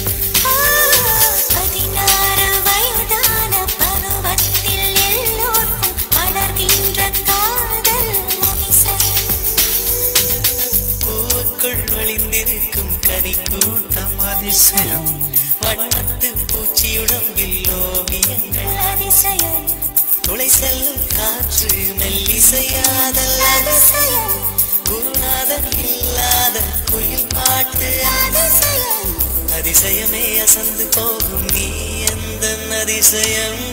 பதினாறு வயதான பருவத்தில் எல்லோருக்கும் வளர்கின்ற காதல் அதிசயம் பூவுக்குள் ஒளிந்திருக்கும் கனி கூட்டம் அதிசயம் வண்ணத்து பூச்சியுடம்பில் ஓவியங்கள் அதிசயம் துளை செல்லும் காற்று மெல்லிசையாதல் அதிசயம் குருநாதன் இல்லாத குயில் பாட்டு அதிசயம் அதிசயமே அசந்து போகும் நீ எந்த அதிசயம்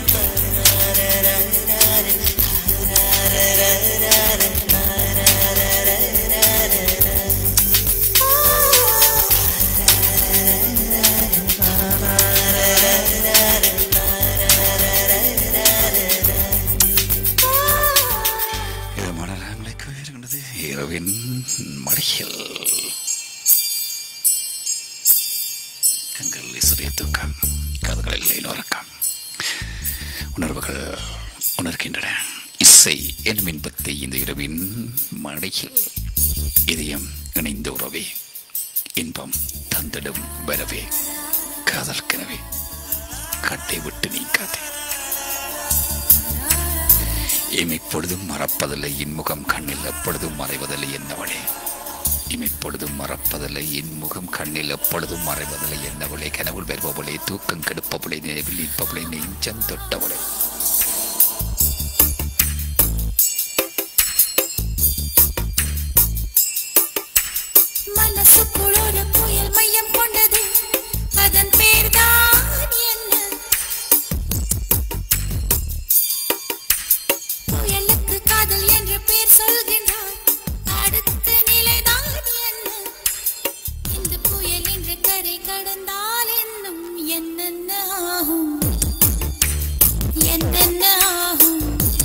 இது மலரங்களை இருக்கின்றது இரவின் மடியில் கண்கள் சிறிய தூக்கம் காதுகளில் உறக்கம் உணர்வுகள் உணர்கின்றன இசை எனும் இன்பத்தை இந்த இரவின் மடியில் இதயம் இணைந்த உறவே இன்பம் தந்திடும் வரவே காதல் கனவே கட்டை விட்டு நீக்காதே இமைப்பொழுதும் மறப்பதில்லை இன்முகம் கண்ணில் எப்பொழுதும் மறைவதில்லை என்னவளே இமைப்பொழுதும் மறப்பதில்லை இன்முகம் கண்ணில் எப்பொழுதும் மறைவதில்லை என்னவளே கனவுள் வருபவளே தூக்கம் கெடுப்பவளே நினைவில் நிற்பவளே நெஞ்சம் தொட்டவளே மனசுக்குள் ஒரு புயல் மையம் கொண்டது அதன் பேர்தான் என்ன புயலுக்கு காதல் என்று பேர் சொல்கின்றார் அடுத்த நிலைதான் என்ன இந்த புயல் என்று கரை கடந்தால் என்னும் என்னென்ன ஆகும் என்னென்ன ஆகும்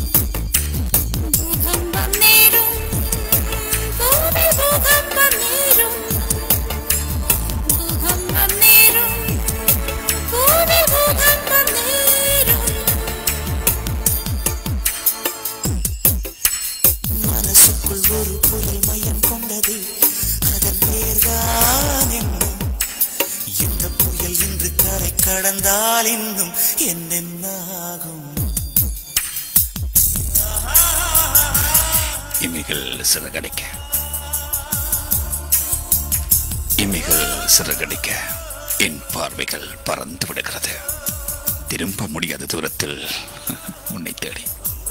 பூகம்பம் நேரும் பூமி பூகம்பம் நேரும் பூகம்பம் நேரும் பூமி பூகம்பம் நேரும் மனசுக்குள் ஒரு புயல் மையம் கொண்டது அதன் பேர்தான் என்ன இந்த புயல் இன்று கரை கடந்தால் இன்னும் என்னென்ன ஆகும் இமைகள் சிறகடிக்க இமைகள் சிறகடிக்க என் பார்வைகள் பறந்து விடுகிறது திரும்ப முடியாத தூரத்தில் உன்னை தேடி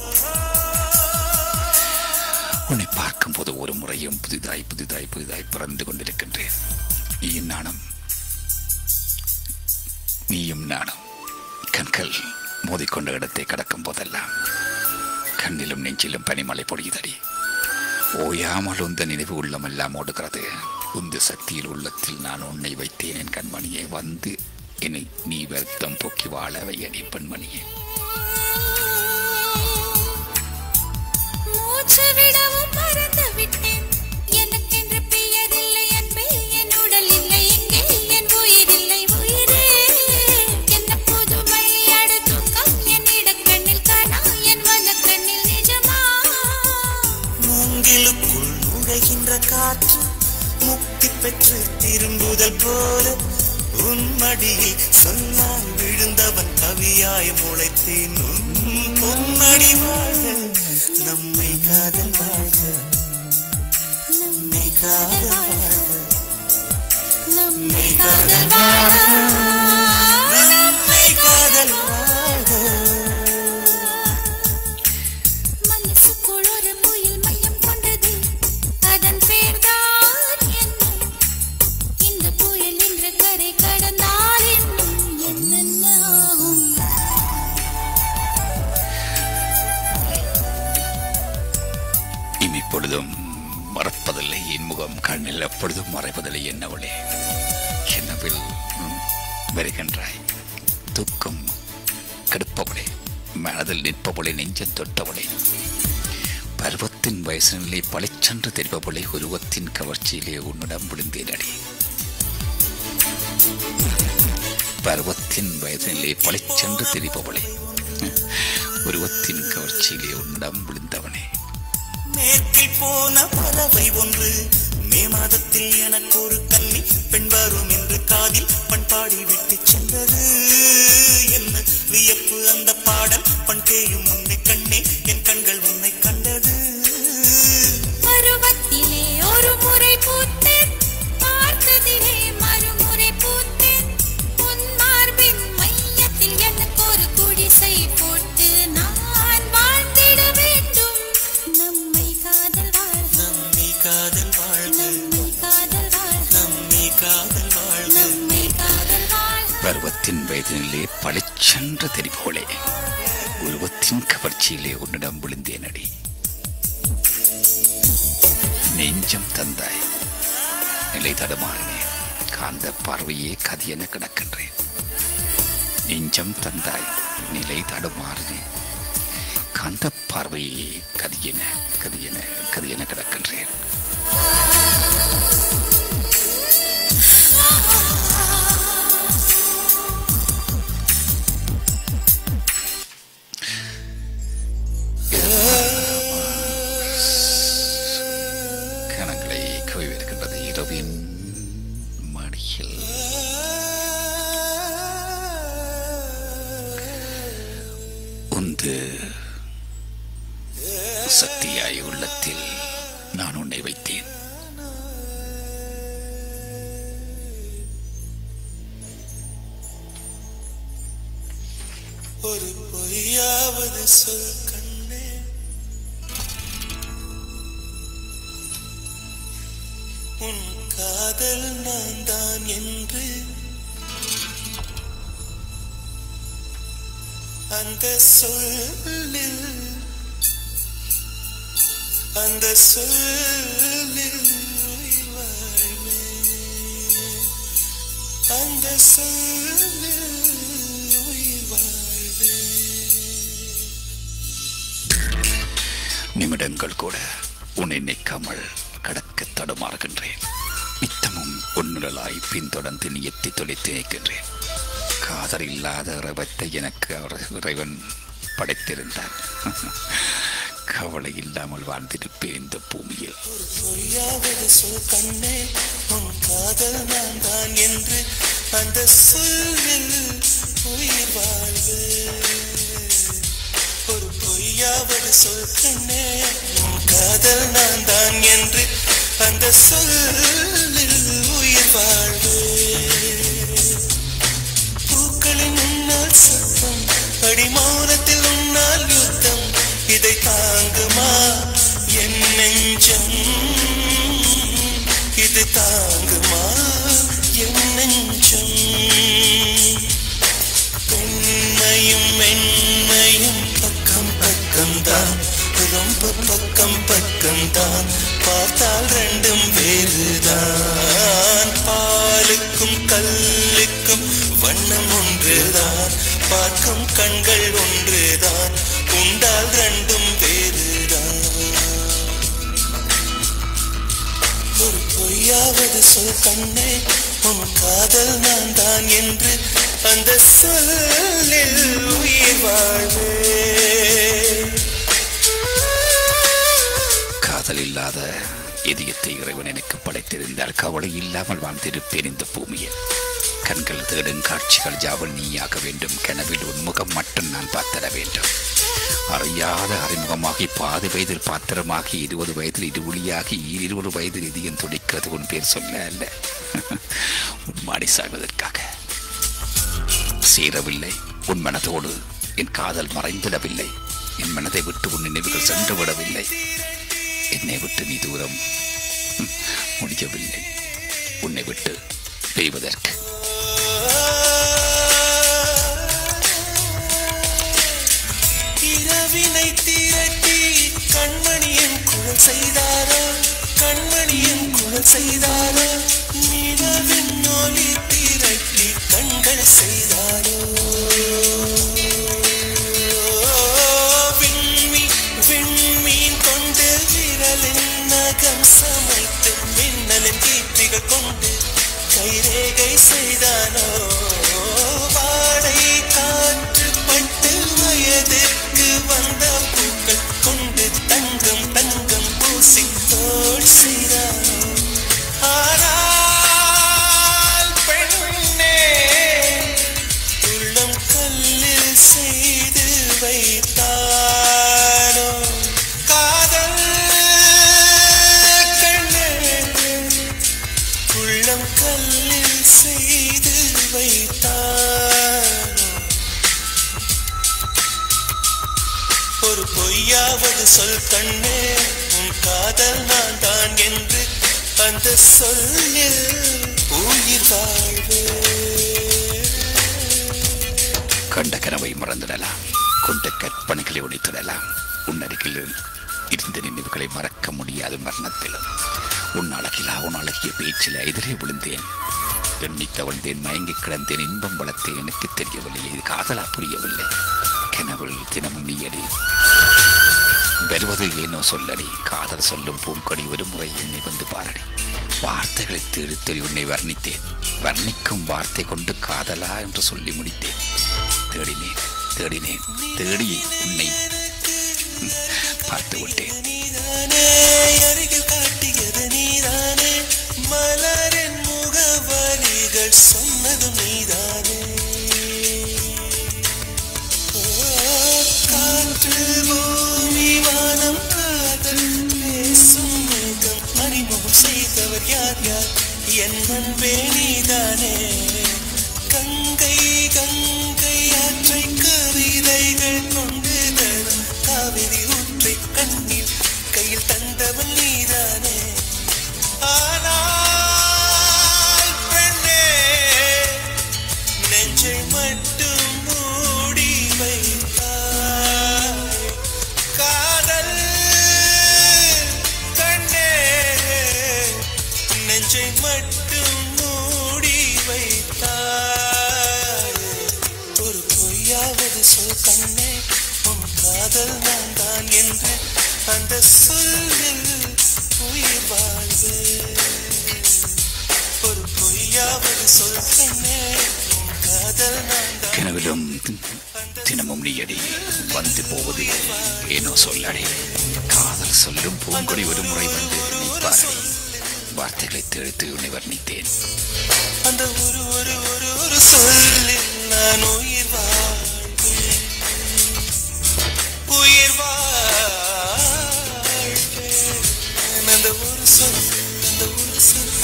உன்னை பார்க்கும்போது ஒரு முறையும் புதிதாய் புதிதாய் புதிதாய் பிறந்து கொண்டிருக்கின்றேன் நீயும் நானும் நீயும் நானும் கண்கள் மோதிக்கொண்ட இடத்தை கடக்கும் போதெல்லாம் கண்ணிலும் நெஞ்சிலும் பனிமலை பொழியுதடி ஓயாமல் உந்த நினைவு உள்ளமெல்லாம் ஓடுகிறது உந்து சக்தியில் உள்ளத்தில் நான் உன்னை வைத்தேன் என் கண்மணியே வந்து என்னை நீ வருத்தம் போக்கி வாழ வையடி பெண்மணியே மூச்சு விடவும் மறந்து விட்டேன் எனக்கென்று பெயரில்லை அன்பே என் உடல் இல்லை எங்கே என் உயிர் இல்லை உயிரே என்ன புதுமை அடு தூக்கம் என் இடக்கண்ணில் காணா என் மனக்கண்ணில் நிஜமா மூங்கிலுக்குள் நுழைகின்ற காற்று முக்தி பெற்று திரும்புதல் போல உன் மடியில் சொன்னால் விழுந்தவன் கவியாய் முளைத்தேன் உன் பொன்னடி வாழ்க நம்மை காதல் வாழ்க நம்மை காதல் வாழ்க நம்மை காதல் வாழ நம்மை காதல் வாழ்க மனசுக்குள் ஒரு புயல் மையம் கொண்டது அதன் பேர்தான் மறப்பதில்லை என் முகம் கண்ணில் எப்பொழுதும் மறைப்பதில்லை என்னவளே என்னவில் ம், வருகின்றாய் தூக்கம் கெடுப்பவளே மனதில் நிற்பவளே நெஞ்சம் தொட்டவளே பருவத்தின் வயசினிலே பளிச்சென்று தெரிபவளே உருவத்தின் கவர்ச்சியிலே உன்னிடம் விழுந்தேனடி பருவத்தின் வயதினிலே பளிச்சென்று தெரிபவளே உருவத்தின் கவர்ச்சியிலே உன்னிடம் விழுந்தவனே மேற்கில் போன பறவை ஒன்று மே மாதத்தில் எனக்கு ஒரு கன்னி பெண் வரும் என்று காதில் பண்பாடி விட்டு சென்றது என்ன வியப்பு அந்த பாடல் பண் தேயும் உன்னை கண்ணே என் கண்கள் உன்னை கண்டது பருவத்திலே ஒரு முறை பூத்தேன் பார்த்ததிலே மறுமுறை பூத்தேன் உன் மார்பின் மையத்தில் எனக்கு ஒரு குடிசை போட்டு நான் வாழ்ந்திட வேண்டும் நம்மை காதல் வாழ்க நம்மை காதல் வாழ்க நம்மை காதல் வாழ்க நம்மை காதல் வாழ்க நம்மை காதல் வாழ்க பருவத்தின் வயதினிலே பளிச்சென்று தெரிபவளே உருவத்தின் கவர்ச்சியிலே உன்னிடம் விழுந்தேனடி நெஞ்சம் தந்தாய் நிலை தடுமாறினேன் காந்த பார்வையே கதியென கிடக்கின்றேன் நெஞ்சம் தந்தாய் நிலை தடுமாறினேன் காந்த பார்வையே கதியென கதியென கதியென கிடக்கின்றேன் கணங்களை கவிவிருக்கின்றது இரவின் மடியில் உந்து சக்தியாய் உள்ளத்தில் நான் உன்னை வைத்தேன் ஒரு பொய்யாவது சொல் கண்ணே உன் காதல் நான் தான் என்று அந்த சொல்லில் அந்த சொல்லில் உயிர் வாழ்வேன். அந்த சொல்லில் உயிர் வாழ்வேன். நிமிடங்கள் கூட உன்னை நிற்காமல் கடக்க தடுமாறுகின்றேன் நித்தமும் உன்னுடலாய் பின்தொடர்ந்து நியத்தி தொலைத்து நிற்கின்றேன் காதல் இல்லாத இறைவத்தை எனக்கு அவர் இறைவன் படைத்திருந்தார் கவலை இல்லாமல் வாழ்ந்திருப்பேன் இந்த பூமியில் பொய்யாவது சொல் கண்ணே உன் காதல் நான் தான் என்று அந்த சொல்லில் உயிர் வாழ்வு ஒரு பொய்யாவது சொல் கண்ணே உன் காதல் நான் தான் என்று அந்த சொல்லில் உயிர் வாழ்வு பூக்களின் உன்னால் சத்தம் அடிமௌனத்தில் உன்னால் யுத்தம் இதை தாங்குமா என் நெஞ்சம் இது தாங்குமா என் நெஞ்சம் பெண்மையும் மென்மையும் பக்கம் பக்கம்தான் ரொம்ப பக்கம் பக்கம்தான் பார்த்தால் ரெண்டும் வேறுதான் பாலுக்கும் கல்லுக்கும் வண்ணம் ஒன்றுதான் பார்க்கும் கண்கள் ஒன்றுதான் உண்டால் ரெண்டும் வேறுதான் ஒரு பொய்யாவது சொல் கண்ணே உன் காதல் நான் தான் என்று அந்த சொல்லில் உயிர் வாழ்வே காதல் இல்லாத இதயத்தை இறைவன் எனக்கு படைத்திருந்தால் கவலை இல்லாமல் வாழ்ந்திருப்பேன் இந்த பூமியில் கண்கள் தேடும் காட்சிகள் யாவல் நீயாக வேண்டும் கனவில் உன்முகம் மட்டும் நான் பார்த்திட வேண்டும் அறியாத அறிமுகமாகி பாதி வயதில் பாத்திரமாகி இருபது வயதில் இருவொளியாகி இருபது வயதில் இதயம் துடிக்கிறது உன் பேர் சொல்ல அல்ல உன் மாடி சாய்வதற்காக சேரவில்லை உன் மனதோடு என் காதல் மறைந்திடவில்லை என் மனதை விட்டு உன் நினைவுகள் சென்று விடவில்லை என்னை விட்டு நீ தூரம் ம், முடியவில்லை உன்னை விட்டு பெய்வதற்கு இரவினை திரட்டி கண்மணியின் குழல் செய்தாரோ காதல் செய்தாரோ நிலவின் ஒளி திரட்டி கண்கள் செய்தாரோ விண்மீன் விண்மீன் கொண்டு விரலின் நகம் சமைத்து மின்னலின் கீர்த்திகள் கொண்டு கைரேகை செய்தானோ வாடை காற்று பட்டு வயதிற்கு வந்த பூக்கள் கொண்டு தங்கம் தங்கம் பூசி தோல் செய்தானோ ஆனால் பெண்ணே உள்ளம் கல்லில் செய்து வைத்தானோ காதல் கண்ணே உள்ளம் கல்லில் செய்து வைத்தானோ ஒரு பொய்யாவது சொல் கண்ணே உன் காதல் நான் தான் என்று அந்த சொல்லில் உயிர் வாழ்வே கண்ட கனவை மறந்திடலாம் கொண்ட கற்பனைகளை ஒழித்திடலாம் உன்னருகில் இருந்த நினைவுகளை மறக்க முடியாது மரணத்திலும் உன் அழகிலா உன் அழகிய பேச்சில் எதிரே விழுந்தேன் எண்ணி தவழ்ந்தேன் மயங்கி கிடந்தேன் இன்பம் வளர்த்தேன் எனக்கு தெரியவில்லை இது காதலா புரியவில்லை கனவுள் தினமும் நீயடி வருவது ஏனோ சொல்லடி காதல் சொல்லும் பூங்கொடி ஒரு முறை என்னை வந்து பாரடி வார்த்தைகளை தேடி தேடி உன்னை வர்ணித்தேன் வர்ணிக்கும் வார்த்தை கொண்டு காதலா என்று சொல்லி முடித்தேன் தேடினேன் தேடினேன் தேடி உன்னை பார்த்து விட்டேன் நீதானே அருகில் காட்டியது நீதானே மலரின் முகவரிகள் சொன்னதும் நீதானே ஓ, காற்று பூமி வானம் காதல் பேசும் மேகம் அறிமுகம் செய்தவர் யார் யார் என் அன்பே நீதானே கங்கை கங்கை ஆற்றை கவிதைகள் கொண்டு தரும் காவிரி ஊற்றை கண்ணில் கையில் தந்தவன் நீதானே ஆனால் பெண்ணே நெஞ்சை மட்டும் மூடி வைத்தாய் காதல் கண்ணே நெஞ்சை மட்டும் மூடி வைத்தாய் ஒரு பொய்யாவது சொல் கண்ணே உன் காதல் நான் தான் என்று அந்த சொல்லில் உயிர் வாழ்வு ஒரு பொய்யாவது சொல் கண்ணே உன் காதல் நான் தான் கனவிலும் தினமும் நீயடி வந்து போவது ஏனோ சொல்லடி காதல் சொல்லும் பூங்கொடி ஒரு முறை வந்து நீ பாரடி வார்த்தைகளை தேடித்து உன்னை வர்ணித்தேன் அந்த ஒரு ஒரு ஒரு ஒரு சொல்லில் நான் உயிர் வாழ்வேன் உயிர் வாழ்வேன் அந்த ஒரு சொல் அந்த ஒரு சொல்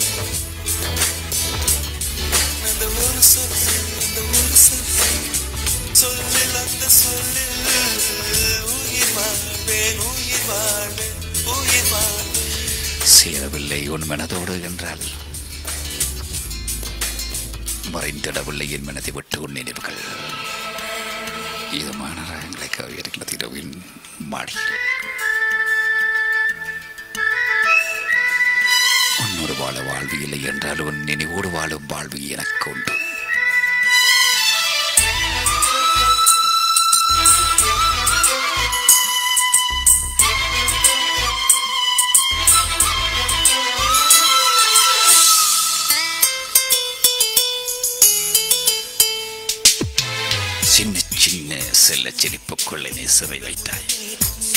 அந்த ஒரு சொல் அந்த ஒரு சொல் சொல்லில் அந்த சொல்லில் உயிர் வாழ்வேன் உயிர் வாழ்வேன் உயிர் வாழ்வேன் சேரவில்லை உன் மனதோடு என்றால் மறைந்திடவில்லை என் மனதை விட்டு உன் நினைவுகள் இதமான ராகங்களை கவியறிகிறது இரவின் மாடி உன்னோடு வாழ வாழ்வு இல்லை என்றால் உன் நினைவோடு வாழும் வாழ்வு எனக்கு உண்டு சின்ன சின்ன செல்ல சிரிப்புக்குள்ளே நீ சிறை வைத்தாய்